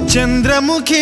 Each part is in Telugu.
చంద్రముఖి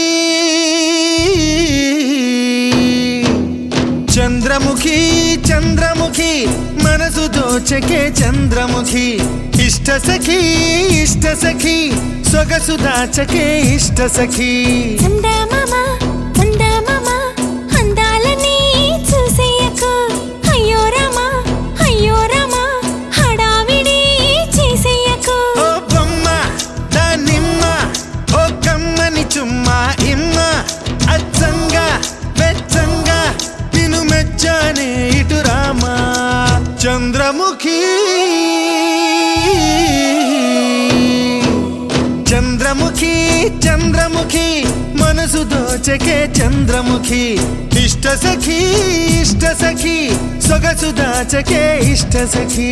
చంద్రముఖి చంద్రముఖి మనసు దోచకే చంద్రముఖి ఇష్ట సఖి ఇష్ట సఖి సొగసు దాచకే ఇష్ట సఖి చందమామ చందమామ అందాలని చూసేయకు అయ్యో రామా అయ్యో రామా హడావిడి చేసేయకు ఓ బొమ్మ దానిమ్మ ఓ కమ్మని చుమ్మా ఇమ్మ అచ్చంగా వెచ్చంగా నిన్ను మెచ్చానే ఇటు రామా చంద్రముఖి చంద్రముఖి చంద్రముఖి మనసు దోచకే చంద్రముఖి ఇష్ట సఖి ఇష్ట సఖి సొగసు దాచకే ఇష్ట సఖి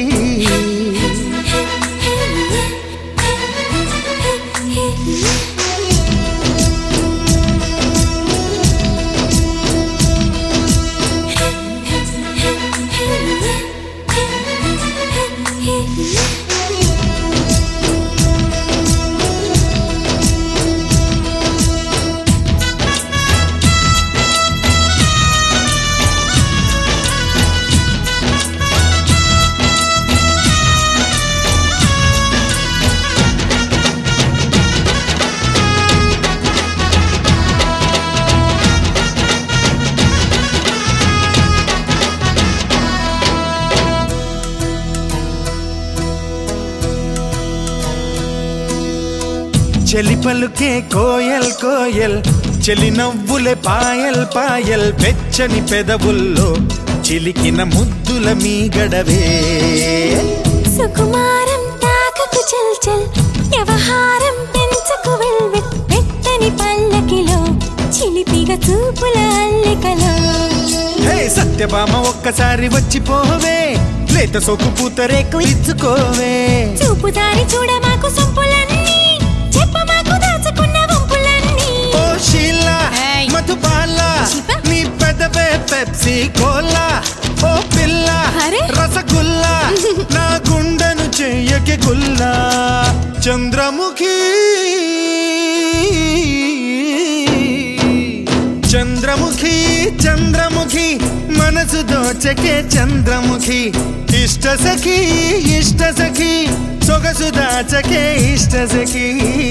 చెలి పలుకే కోయల్ కోయల్ చెలి నవ్వులే పాయల్ పాయల్ వెచ్చని పెదవుల్లో చిలికిన ముద్దుల మీ గడవే సుకుమారం తాకకు చల్ చల్ వ్యవహారం పెంచకు వెల్వెట్ పెట్టని పల్లకిలో చిలిపిగ చూపుల అల్లికలో హే సత్యభామ ఒక్కసారి వచ్చిపోవే లేత సొక్కు పూతరేకు ఇచ్చుకోవే చూపు దారి చూడ మాకు సొంపులన్నీ చెప్ప మాకు దాచుకున్న వంపులన్నీ ఓ షీలా ఏయ్. మధుబాల శివ. నీ పెదవే పెప్సీ కోలా ఓ పిల్ల అరే. రసగుల్లా నా గుండెను చెయ్యకి గుల్లా చంద్రముఖి చంద్రముఖి చంద్రముఖి మనసు దోచకే చంద్రముఖి ఇష్ట సఖి ఇష్ట సఖి సొగసు దాచకే ఇష్ట సఖి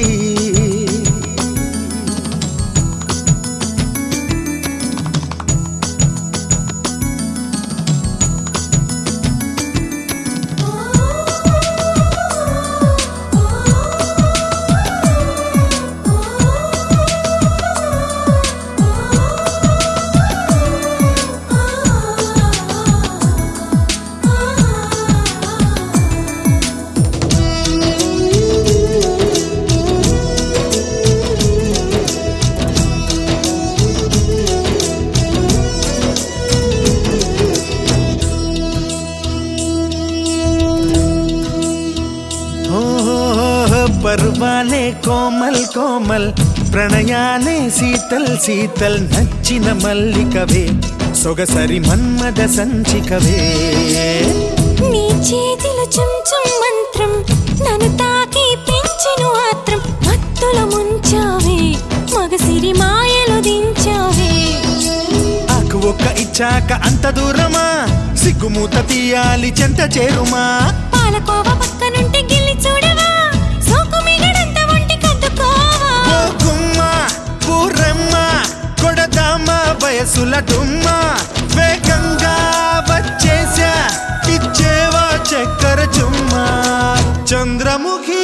ఓహో పర్వాలే కోమల్ కోమల్ ప్రణయాలే శీతల్ శీతల్ నచ్చిన మల్లికవే సొగసరి మన్మద సంచికవే నీ చేతిలో చుంచుం మంత్రం నన్ను తాకి పెంచెను ఆత్రం మత్తులో ముంచావే మగసిరి మాయలు దించావే ఆకు ఒక్క ఇచ్చాక అంత దూరమా సిగ్గుమూత తీయాలి చెంత చేరుమా పాలకోవ పక్కనుంటే గిల్లి చూడవా సోకు మిగడంత ఒంటి కట్టుకోవా ఓ గుమ్మ పూరమ్మ కొడదామ వయసుల డుమ్మ వేగంగా వచ్చేసా ఇచ్చేవా చక్కెర చుమ్మా చంద్రముఖి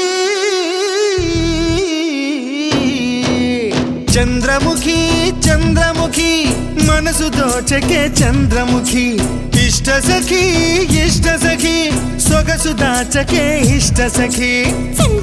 చంద్రముఖి చంద్రముఖి మనసు దోచకే చంద్రముఖి ఇష్ట సఖి ఇష్ట సఖి సొగసు దాచకే ఇష్ట సఖి చంద